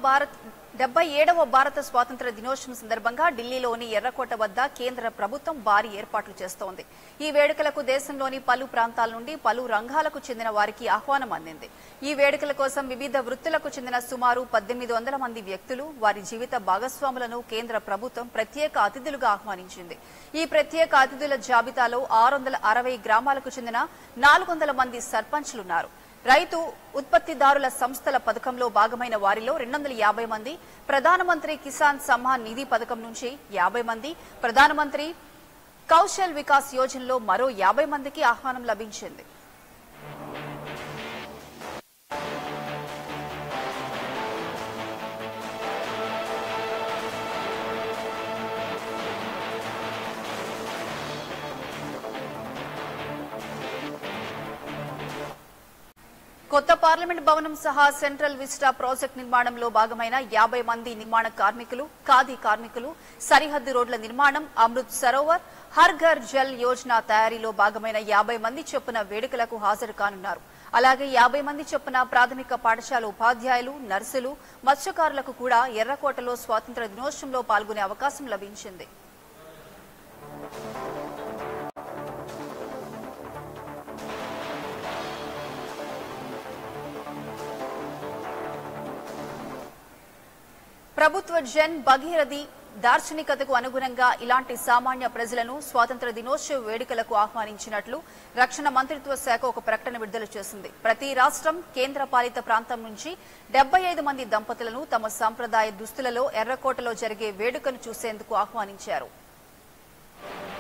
భారత్ డెబ్బై ఏడవ భారత స్వాతంత్ర దినోత్సవం సందర్భంగా ఢిల్లీలోని ఎర్రకోట వద్ద కేంద్ర ప్రభుత్వం భారీ ఏర్పాట్లు చేస్తోంది ఈ వేడుకలకు దేశంలోని పలు ప్రాంతాల నుండి పలు రంగాలకు చెందిన వారికి ఆహ్వానం అందింది ఈ వేడుకల కోసం వివిధ వృత్తులకు చెందిన సుమారు పద్దెనిమిది వందల మంది వ్యక్తులు వారి జీవిత భాగస్వాములను కేంద్ర ప్రభుత్వం ప్రత్యేక అతిథులుగా ఆహ్వానించింది ఈ ప్రత్యేక అతిథుల జాబితాలో ఆరు వందల అరవై గ్రామాలకు చెందిన నాలుగు వందల మంది సర్పంచ్లున్నారు రైతు ఉత్పత్తిదారుల సంస్థల పథకంలో భాగమైన వారిలో రెండు వందల యాభై మంది ప్రధానమంత్రి కిసాన్ సమ్మాన్ నిధి పథకం నుంచి యాభై మంది ప్రధానమంత్రి కౌశల్ వికాస్ యోజనలో మరో యాభై మందికి ఆహ్వానం లభించింది కొత్త పార్లమెంట్ భవనం సహా సెంట్రల్ విస్టా ప్రాజెక్ట్ నిర్మాణంలో భాగమైన యాభై మంది నిర్మాణ కార్మికులు ఖాదీ కార్మికులు సరిహద్దు రోడ్ల నిర్మాణం అమృత్ సరోవర్ హర్ ఘర్ జల్ యోజన తయారీలో భాగమైన యాభై మంది చొప్పున వేడుకలకు హాజరు కానున్నారు అలాగే యాభై మంది చొప్పున ప్రాథమిక పాఠశాల ఉపాధ్యాయులు నర్సులు మత్స్యకారులకు కూడా ఎర్రకోటలో స్వాతంత్ర దినోత్సవంలో పాల్గొనే అవకాశం లభించింది ప్రభుత్వ జన్ భగీరథి దార్శనికతకు అనుగుణంగా ఇలాంటి సామాన్య ప్రజలను స్వాతంత్ర దినోత్సవ వేడుకలకు ఆహ్వానించినట్లు రక్షణ మంత్రిత్వ శాఖ ఒక ప్రకటన విడుదల చేసింది ప్రతి రాష్ట్రం కేంద్ర పాలిత ప్రాంతం నుంచి డెబ్బై ఐదు మంది దంపతులను తమ సంప్రదాయ దుస్తులలో ఎర్రకోటలో జరిగే వేడుకను చూసేందుకు ఆహ్వానించారు